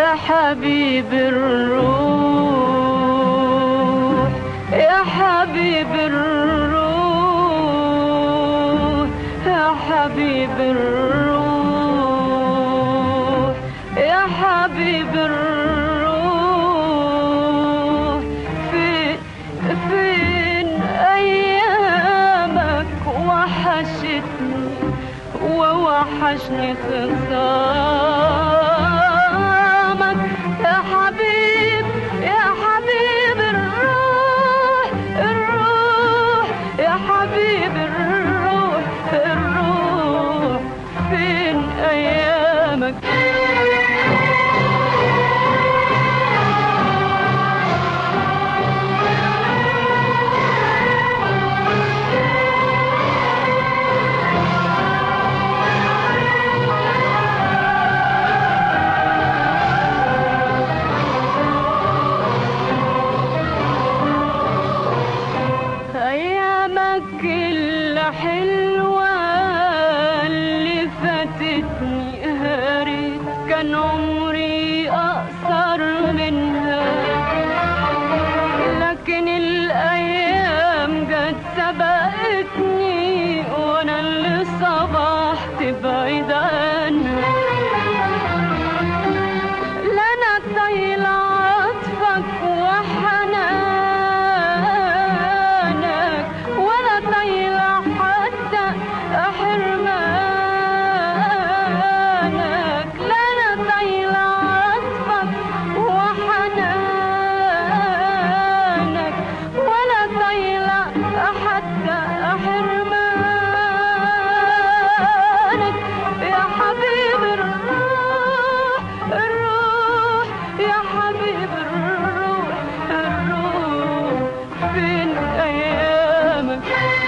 يا حبيب الروح يا حبيب الروح يا حبيب الروح يا حبيب الروح فين فين ايامك وحشتني ووحشني خصامك يا حبيب يا حبيب الروح الروح يا حبيب الروح الروح فين ايامك أيامك الحلوة اللي فاتتني هارت كان عمري أقصر منها لكن الأيام جت سبقتني وأنا اللي صبحت بعيد عنها لا انا طايله عطفك وحنانك ولا طايله حتى حرمانك لا انا طايله عطفك وحنانك ولا طايله حتى حرمانك يا حبيب الروح الروح يا حبيب الروح الروح فين ايامك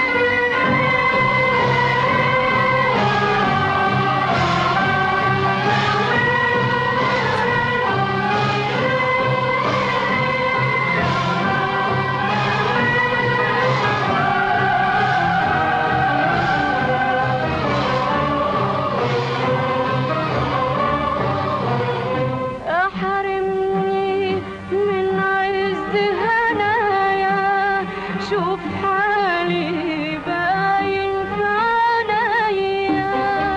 احرمني من عز هنايا شوف حالي باين في عينيا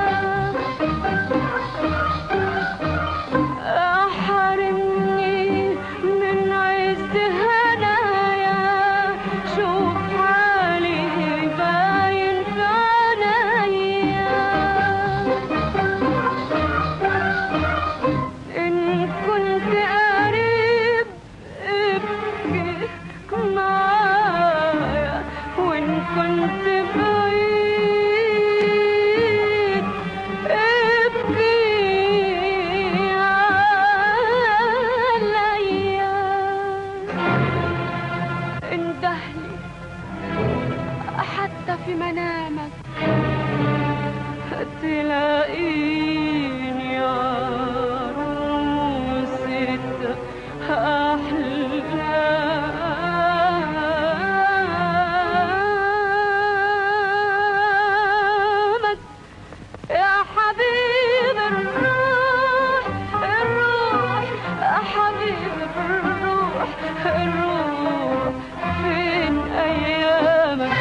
احرمني من عز هنايا شوف حالي باين في عينيا إن كنت قريب ابكي معايا وإن كنت بعيد ابكي عليا اندهلي حتى في منامك تلاقيني عروسة أحلامك يا حبيب الروح الروح يا حبيب الروح الروح فين أيامك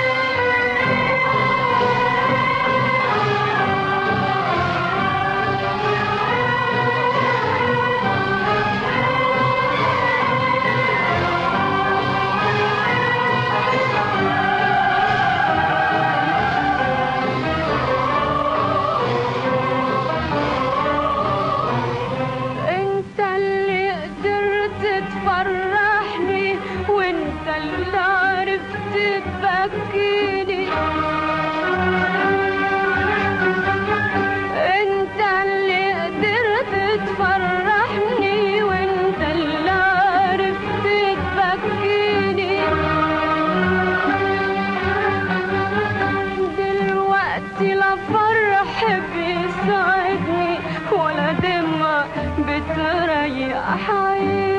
انت اللي قدرت تفرحني وانت اللي عرفت تبكيني انت اللي قدرت تفرحني وانت اللي عرفت تبكيني دلوقتي لا فرح بيسعدني ولا دمع بتريح عيني